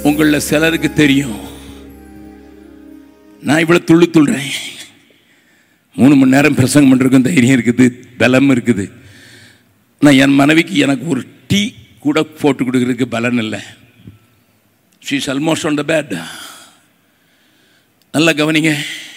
உங்களில் சிலருக்கு தெரியும் நான் இவ்வளோ துள்ளு துள்ளுறேன் மூணு மணி நேரம் பிரசங்கம் பண்ணுறதுக்கும் தைரியம் இருக்குது பலம் இருக்குது நான் என் மனைவிக்கு எனக்கு ஒரு டீ கூட போட்டு கொடுக்கறதுக்கு பலன் இல்லை she's almost on the bed நல்லா கவனிங்க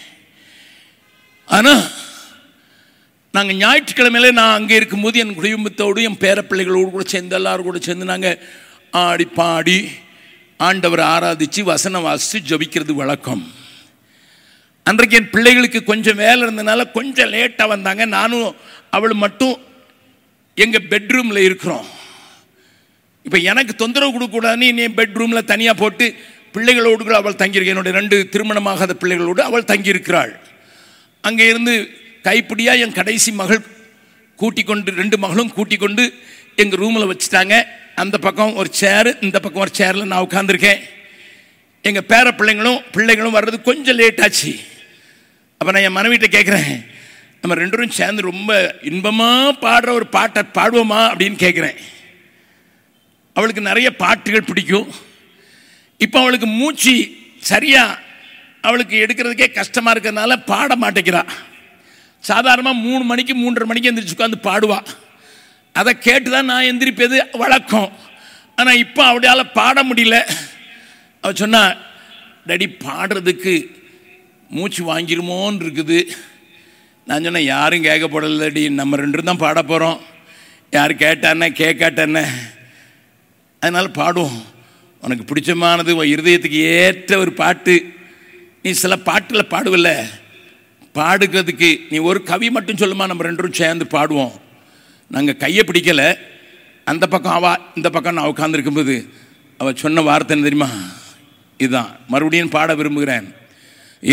ஆனால் நாங்கள் ஞாயிற்றுக்கிழமையில நான் அங்கே இருக்கும்போது என் குடும்பத்தோடு என் பேரப்பிள்ளைகளோடு கூட சேர்ந்து எல்லாரும் கூட சேர்ந்து நாங்கள் ஆடி பாடி ஆண்டவரை ஆராதித்து வசனம் வாசித்து ஜபிக்கிறது வழக்கம் அன்றைக்கு என் பிள்ளைகளுக்கு கொஞ்சம் வேலை இருந்தனால கொஞ்சம் லேட்டாக வந்தாங்க நானும் அவள் மட்டும் எங்கள் பெட்ரூமில் இருக்கிறோம் இப்போ எனக்கு தொந்தரவு கொடுக்கக்கூடாதுன்னு நீ பெட்ரூமில் தனியாக போட்டு பிள்ளைகளோடு கூட அவள் தங்கியிருக்க என்னுடைய ரெண்டு திருமணமாகாத பிள்ளைகளோடு அவள் தங்கியிருக்கிறாள் அங்கே இருந்து கைப்பிடியாக என் கடைசி மகள் கூட்டி கொண்டு ரெண்டு மகளும் கூட்டி கொண்டு எங்கள் ரூமில் வச்சுட்டாங்க அந்த பக்கம் ஒரு சேரு இந்த பக்கம் ஒரு சேரில் நான் உட்காந்துருக்கேன் எங்கள் பேர பிள்ளைங்களும் பிள்ளைகளும் வர்றது கொஞ்சம் லேட் ஆச்சு அப்போ நான் என் மனைவிட்ட கேட்குறேன் நம்ம ரெண்டு பேரும் சேர்ந்து ரொம்ப இன்பமாக பாடுற ஒரு பாட்டை பாடுவோமா அப்படின்னு கேட்குறேன் அவளுக்கு நிறைய பாட்டுகள் பிடிக்கும் இப்போ அவளுக்கு மூச்சு சரியா அவளுக்கு எடுக்கிறதுக்கே கஷ்டமாக இருக்கிறதுனால பாட மாட்டேங்கிறா சாதாரணமாக மூணு மணிக்கு மூன்றரை மணிக்கு எந்திரிச்சு உட்காந்து பாடுவா அதை கேட்டு தான் நான் எந்திரிப்பது வழக்கம் ஆனால் இப்போ அவளால் பாட முடியல அவ சொன்னா டடி பாடுறதுக்கு மூச்சு வாங்கிருமோன்னு இருக்குது நான் சொன்னேன் யாரும் கேட்கப்படலடி நம்ம ரெண்டு தான் பாட போகிறோம் யார் கேட்டானே கேட்காட்டானே அதனால் பாடுவோம் உனக்கு பிடிச்சமானது உன் இருதயத்துக்கு ஏற்ற ஒரு பாட்டு நீ சில பாட்டில் பாடுவல்ல பாடுகிறதுக்கு நீ ஒரு கவி மட்டும் சொல்லுமா நம்ம ரெண்டு பேரும் சேர்ந்து பாடுவோம் நாங்கள் கையை பிடிக்கலை அந்த பக்கம் அவா இந்த பக்கம் நான் உட்காந்துருக்கும்போது அவள் சொன்ன வார்த்தை என்ன தெரியுமா இதுதான் மறுபடியும் பாட விரும்புகிறேன்